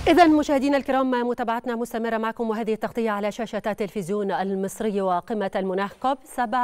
إذا مشاهدينا الكرام متابعتنا مستمرة معكم وهذه التغطية على شاشة التلفزيون المصري وقمة المناخ كوب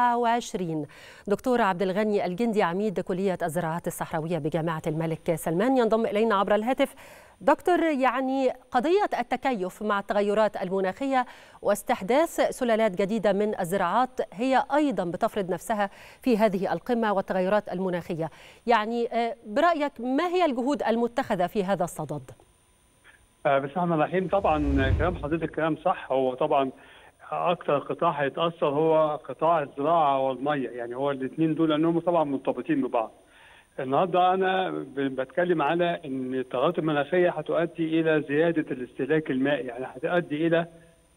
27 دكتور عبد الغني الجندي عميد كلية الزراعات الصحراوية بجامعة الملك سلمان ينضم إلينا عبر الهاتف دكتور يعني قضية التكيف مع التغيرات المناخية واستحداث سلالات جديدة من الزراعات هي أيضا بتفرض نفسها في هذه القمة والتغيرات المناخية يعني برأيك ما هي الجهود المتخذة في هذا الصدد؟ بسم الله الرحمن الرحيم طبعا كلام حضرتك كلام صح هو طبعا اكثر قطاع هيتاثر هو قطاع الزراعه والميه يعني هو الاثنين دول لانهم طبعا مرتبطين ببعض. النهارده انا بتكلم على ان التغيرات المناخيه هتؤدي الى زياده الاستهلاك المائي يعني هتؤدي الى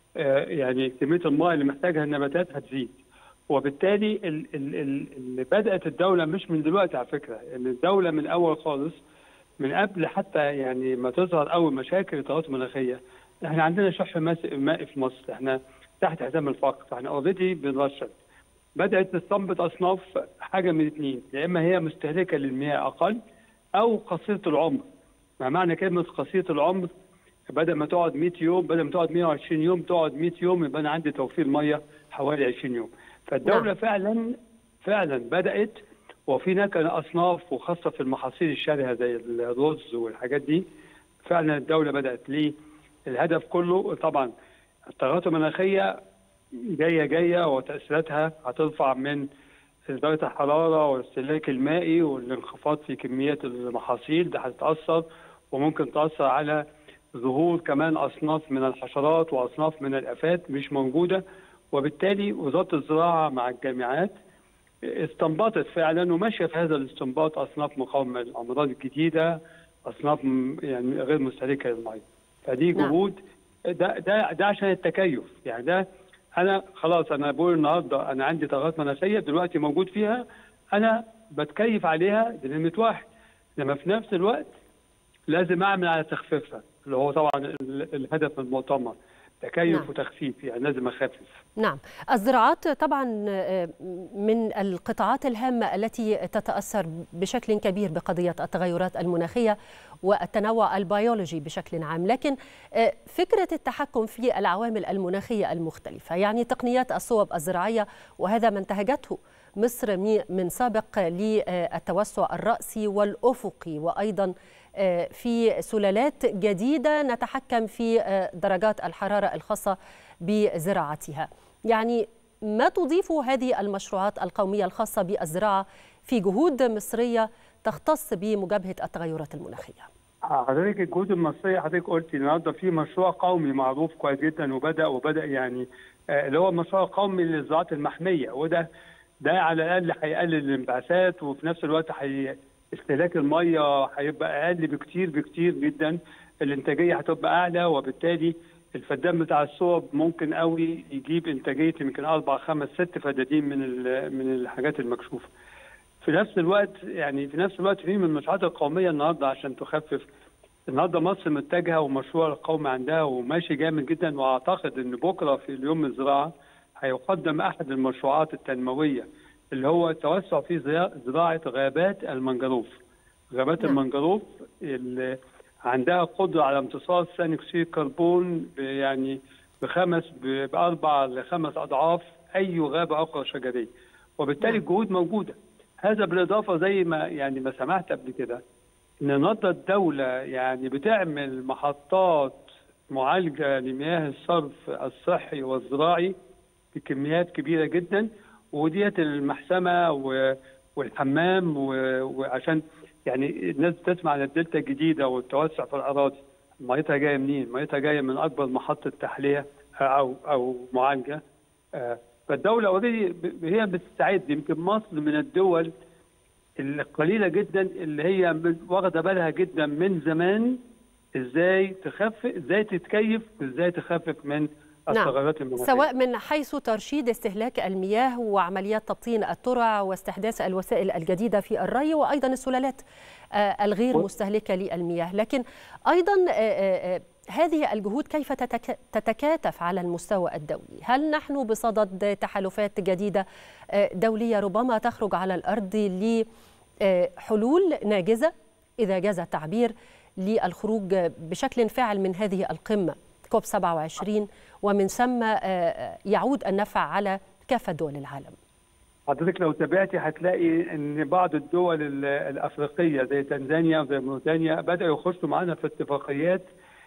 يعني كميه الماء اللي محتاجها النباتات هتزيد. وبالتالي اللي بدات الدوله مش من دلوقتي على فكره ان الدوله من اول خالص من قبل حتى يعني ما تظهر اول مشاكل التغيرات المناخيه احنا عندنا شح مائي في مصر احنا تحت حزام الفقر فاحنا اوريدي بنرشد بدات تستنبط اصناف حاجه من اثنين يا اما هي مستهلكه للمياه اقل او قصيره العمر ما معنى كلمه قصيره العمر بدل ما تقعد 100 يوم بدل ما تقعد 120 يوم تقعد 100 يوم يبقى انا عندي توفير ميه حوالي 20 يوم فالدوله نعم. فعلا فعلا بدات وفي هناك اصناف وخاصه في المحاصيل الشرهه زي الرز والحاجات دي فعلا الدوله بدات ليه الهدف كله طبعا التغيرات المناخيه جايه جايه وتاثيراتها هترفع من درجه الحراره والاستهلاك المائي والانخفاض في كميات المحاصيل ده هتتاثر وممكن تاثر على ظهور كمان اصناف من الحشرات واصناف من الافات مش موجوده وبالتالي وزاره الزراعه مع الجامعات استنبطت فعلا وماشيه في هذا الاستنباط اصناف مقاومه للامراض الجديده اصناف يعني غير مستهلكه للميه فدي جهود ده ده ده عشان التكيف يعني ده انا خلاص انا بقول النهارده انا عندي تغيرات مناخيه دلوقتي موجود فيها انا بتكيف عليها بنسبه واحد لما في نفس الوقت لازم اعمل على تخفيفها اللي هو طبعا الهدف من المؤتمر تكيف نعم. وتخفيف يعني لازم اخفف نعم الزراعات طبعا من القطاعات الهامه التي تتاثر بشكل كبير بقضيه التغيرات المناخيه والتنوع البيولوجي بشكل عام لكن فكره التحكم في العوامل المناخيه المختلفه يعني تقنيات الصوب الزراعيه وهذا ما انتهجته مصر من سابق للتوسع الراسي والافقي وايضا في سلالات جديده نتحكم في درجات الحراره الخاصه بزراعتها. يعني ما تضيف هذه المشروعات القوميه الخاصه بالزراعه في جهود مصريه تختص بمجابهه التغيرات المناخيه؟ حضرتك الجهود المصريه حضرتك قلتي النهارده في مشروع قومي معروف كويس جدا وبدا وبدا يعني اللي هو مشروع قومي للزراعات المحميه وده ده على الاقل هيقلل الانبعاثات وفي نفس الوقت هي استهلاك الميه هيبقى اقل بكتير بكتير جدا الانتاجيه هتبقى اعلى وبالتالي الفدان بتاع الصوب ممكن قوي يجيب انتاجيه يمكن اربع خمس ست فدادين من من الحاجات المكشوفه. في نفس الوقت يعني في نفس الوقت في من المشروعات القوميه النهارده عشان تخفف النهارده مصر متجهه ومشروع القومي عندها وماشي جامد جدا واعتقد ان بكره في اليوم الزراعه هيقدم احد المشروعات التنمويه اللي هو التوسع في زراعه غابات المنجروف. غابات نعم. المنجروف اللي عندها قدره على امتصاص ثاني اكسيد الكربون يعني بخمس باربع لخمس اضعاف اي غابه اخرى شجريه. وبالتالي نعم. الجهود موجوده. هذا بالاضافه زي ما يعني ما سمعت قبل كده ان النهارده الدوله يعني بتعمل محطات معالجه لمياه الصرف الصحي والزراعي بكميات كبيره جدا وديت المحسمه والحمام وعشان يعني الناس تسمع عن الدلتا الجديده والتوسع في الاراضي ميتها جايه منين؟ ميتها جايه من اكبر محطه تحليه او او معالجه فالدوله اوريدي هي بتستعد يمكن مصر من الدول القليله جدا اللي هي واخده بالها جدا من زمان ازاي تخفف ازاي تتكيف وازاي تخفف من التغيرات نعم. سواء من حيث ترشيد استهلاك المياه وعمليات تبطين الترع واستحداث الوسائل الجديده في الري وايضا السلالات الغير مستهلكه للمياه لكن ايضا هذه الجهود كيف تتكاتف على المستوى الدولي هل نحن بصدد تحالفات جديده دوليه ربما تخرج على الارض لحلول ناجزه اذا جاز التعبير للخروج بشكل فاعل من هذه القمة كوب 27 ومن ثم يعود النفع على كافة دول العالم حضرتك لو تابعتي هتلاقي ان بعض الدول الافريقيه زي تنزانيا وزي موريتانيا بداوا يخشوا معانا في اتفاقيات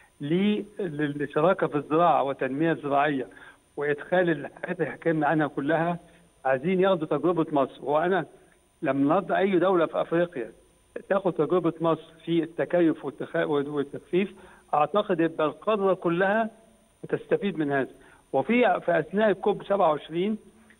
للشراكه في الزراعه والتنميه الزراعيه وادخال الحاجات اللي حكينا عنها كلها عايزين ياخدوا تجربه مصر وانا لما النهارده اي دوله في افريقيا تاخد تجربه مصر في التكيف والتخفيف اعتقد يبقى القاره كلها تستفيد من هذا وفي في اثناء الكوب 27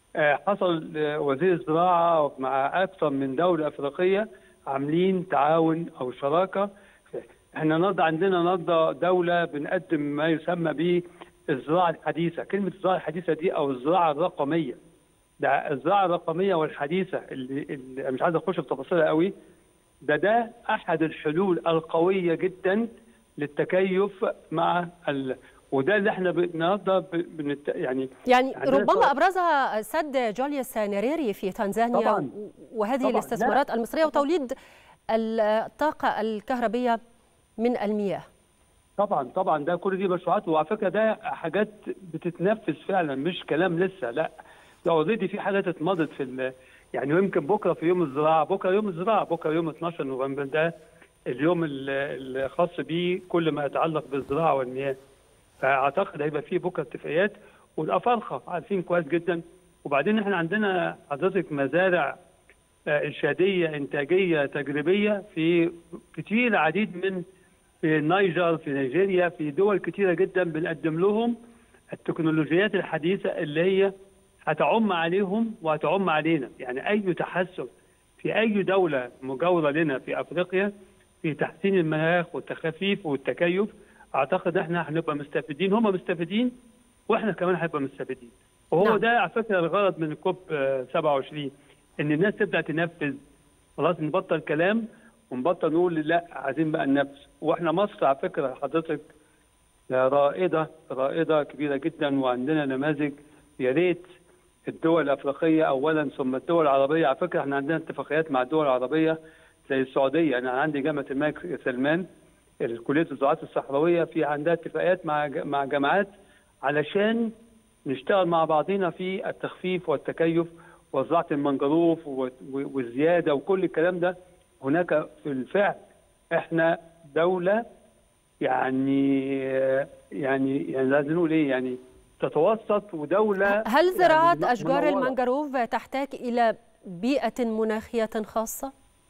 حصل وزير الزراعه مع اكثر من دوله افريقيه عاملين تعاون او شراكه احنا النهارده عندنا النهارده دوله بنقدم ما يسمى بالزراعه الحديثه، كلمه الزراعه الحديثه دي او الزراعه الرقميه. ده الزراعه الرقميه والحديثه اللي, اللي مش عايز اخش في تفاصيلها قوي ده ده احد الحلول القويه جدا للتكيف مع ال... وده اللي احنا النهارده بنت... يعني يعني ربما ابرزها سد جوليوس نيريري في تنزانيا طبعاً وهذه طبعاً الاستثمارات لا. المصريه وتوليد الطاقه الكهربيه من المياه طبعا طبعا ده كل دي مشروعات وعلى فكره ده حاجات بتتنفذ فعلا مش كلام لسه لا ده اوريدي في حاجات اتمضت في ال... يعني يمكن بكره في يوم الزراعه بكره يوم الزراعه بكره يوم 12 نوفمبر ده اليوم الخاص بيه كل ما يتعلق بالزراعه والمياه فاعتقد هيبقى فيه بكره اتفاقيات والافارقه عارفين كويس جدا وبعدين احنا عندنا حضرتك مزارع ارشاديه انتاجيه تجريبيه في كتير عديد من في النيجر في نيجيريا في دول كتيره جدا بنقدم لهم التكنولوجيات الحديثه اللي هي هتعم عليهم وهتعم علينا يعني اي تحسن في اي دوله مجاوره لنا في افريقيا في تحسين المناخ والتخفيف والتكيف اعتقد احنا هنبقى مستفيدين هم مستفيدين واحنا كمان هنبقى مستفيدين وهو نعم. ده على فكره الغرض من الكوب 27 ان الناس تبدا تنفذ خلاص نبطل كلام ونبطل نقول لا عايزين بقى ننفذ واحنا مصر على فكره حضرتك رائده رائده كبيره جدا وعندنا نماذج يا ريت الدول الافريقيه اولا ثم الدول العربيه على فكره احنا عندنا اتفاقيات مع الدول العربيه زي السعوديه انا عندي جامعه الملك سلمان كليه الزراعات الصحراويه في عندها اتفاقيات مع مع جامعات علشان نشتغل مع بعضنا في التخفيف والتكيف وزراعه المنجروف والزياده وكل الكلام ده هناك في الفعل احنا دوله يعني يعني يعني لازم نقول ايه يعني تتوسط ودوله هل زراعه يعني اشجار منورة. المنجروف تحتاج الى بيئه مناخيه خاصه؟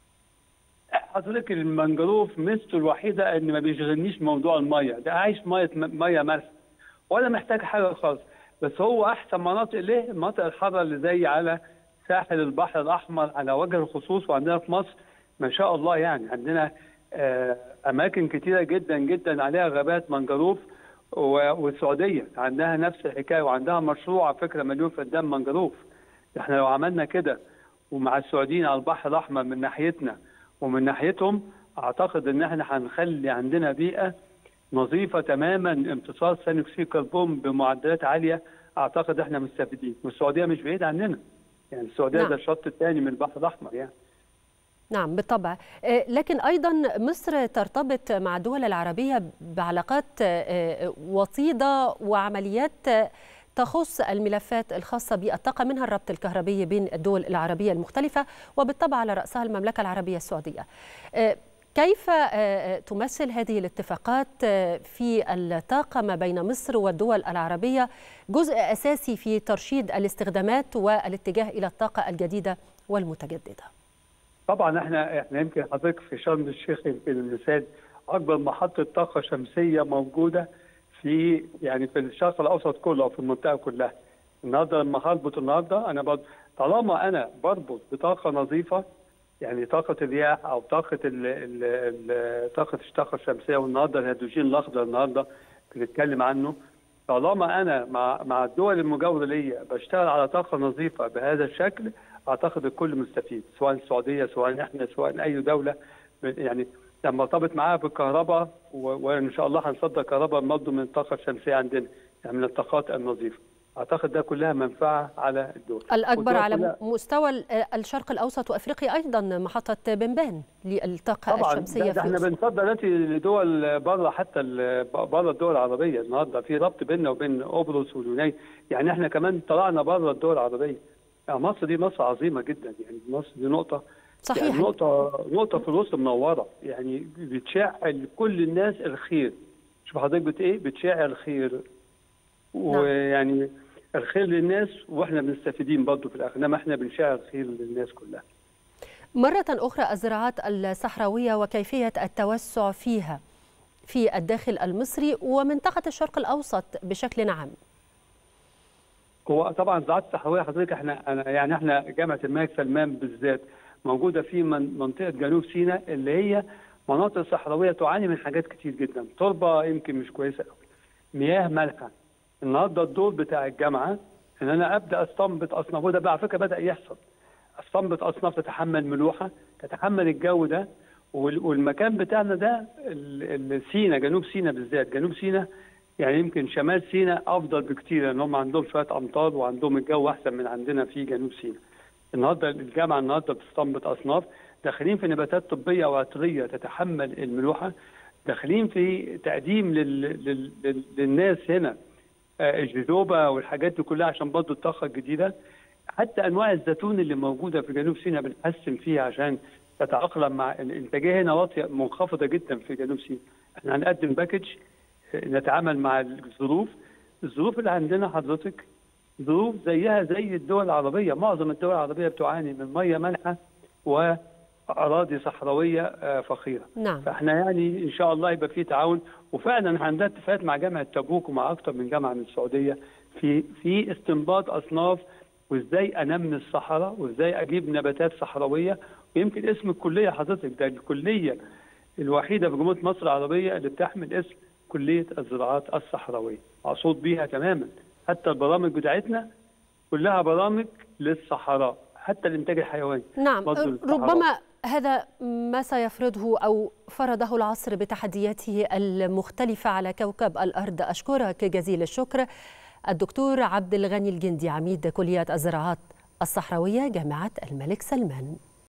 حضرتك المنجروف ميزته الوحيده ان ما بيشغلنيش موضوع الميه ده عايش ميه ميه مالحه ولا محتاج حاجه خالص بس هو احسن مناطق ليه المناطق الحاره اللي زي على ساحل البحر الاحمر على وجه الخصوص وعندنا في مصر ما شاء الله يعني عندنا آه، اماكن كتيره جدا جدا عليها غابات منجروف و- والسعوديه عندها نفس الحكايه وعندها مشروع على فكره مليون فدان منجروف احنا لو عملنا كده ومع السعوديين على البحر الاحمر من ناحيتنا ومن ناحيتهم اعتقد ان احنا هنخلي عندنا بيئه نظيفه تماما امتصاص ثاني اكسيد الكربون بمعدلات عاليه اعتقد احنا مستفيدين والسعوديه مش بعيد عننا يعني السعوديه نعم. ده الشط الثاني من البحر الاحمر يعني نعم بالطبع آه، لكن أيضا مصر ترتبط مع الدول العربية بعلاقات آه، وطيدة وعمليات آه، تخص الملفات الخاصة بالطاقة منها الربط الكهربي بين الدول العربية المختلفة وبالطبع على رأسها المملكة العربية السعودية آه، كيف آه، تمثل هذه الاتفاقات آه، في الطاقة ما بين مصر والدول العربية جزء أساسي في ترشيد الاستخدامات والاتجاه إلى الطاقة الجديدة والمتجددة طبعا احنا احنا يمكن حضرتك في شرم الشيخ يمكن المثال اكبر محطه طاقه شمسيه موجوده في يعني في الشرق الاوسط كله او في المنطقه كلها. النهارده لما هربط النهارده انا برضه طالما انا بربط بطاقه نظيفه يعني طاقه الرياح او طاقه ال ال ال طاقه الطاقه الشمسيه والنهارده الهيدروجين الاخضر النهارده بنتكلم عنه طالما انا مع مع الدول المجاوره ليا بشتغل على طاقه نظيفه بهذا الشكل اعتقد الكل مستفيد سواء السعوديه سواء احنا سواء اي دوله يعني لما ارتبط معاها بالكهرباء و- وان شاء الله هنصدر كهرباء برضه من الطاقه الشمسيه عندنا يعني من الطاقات النظيفه. اعتقد ده كلها منفعه على الدول الاكبر على مستوى الشرق الاوسط وافريقيا ايضا محطه بنبان للطاقه طبعا الشمسيه ده, ده احنا بنصدر دلوقتي لدول بره حتى بره الدول العربيه النهارده في ربط بيننا وبين قبرص واليونان يعني احنا كمان طلعنا بره الدول العربيه يعني مصر دي مصر عظيمه جدا يعني مصر دي نقطه صحيح يعني نقطه نقطه في الوسط منوره يعني بتشع لكل الناس الخير شوف حضرتك بت ايه بتشع الخير ويعني الخير للناس واحنا بنستفيدين برضه في الاخر انما احنا بنشاع الخير للناس كلها مرة أخرى الزراعات الصحراوية وكيفية التوسع فيها في الداخل المصري ومنطقة الشرق الأوسط بشكل عام هو طبعا الزراعات الصحراوية حضرتك احنا أنا يعني احنا جامعة الملك سلمان بالذات موجودة في من منطقة جنوب سيناء اللي هي مناطق صحراوية تعاني من حاجات كتير جدا تربة يمكن مش كويسة قوي مياه مالحة النهارده الدور بتاع الجامعه ان انا ابدا استنبط اصناف وده على فكره بدا يحصل استنبط اصناف تتحمل ملوحه تتحمل الجو ده والمكان بتاعنا ده سينا جنوب سينا بالذات جنوب سينا يعني يمكن شمال سينا افضل بكتير لان هم عندهم شويه امطار وعندهم الجو احسن من عندنا في جنوب سينا النهارده الجامعه النهارده بتستنبط اصناف داخلين في نباتات طبيه وعطريه تتحمل الملوحه داخلين في تقديم لل... لل... للناس هنا الجذوبه والحاجات دي كلها عشان برضه الطاقه الجديده حتى انواع الزيتون اللي موجوده في جنوب سيناء بنحسن فيها عشان تتاقلم مع الانتاجيه هنا واطيه منخفضه جدا في جنوب سيناء احنا هنقدم باكج نتعامل مع الظروف الظروف اللي عندنا حضرتك ظروف زيها زي الدول العربيه معظم الدول العربيه بتعاني من ميه مالحه و اراضي صحراويه فخيره نعم. فاحنا يعني ان شاء الله يبقى في تعاون وفعلا عندنا اتفاقات مع جامعه تبوك ومع اكثر من جامعه من السعوديه في في استنباط اصناف وازاي انمي الصحراء وازاي اجيب نباتات صحراويه ويمكن اسم الكليه حضرتك ده الكليه الوحيده في جمهوريه مصر العربيه اللي بتحمل اسم كليه الزراعات الصحراويه مقصود بيها تماما حتى البرامج بتاعتنا كلها برامج للصحراء حتى الانتاج الحيواني نعم ربما هذا ما سيفرضه او فرضه العصر بتحدياته المختلفه على كوكب الارض اشكرك جزيل الشكر الدكتور عبد الغني الجندي عميد كليه الزراعات الصحراويه جامعه الملك سلمان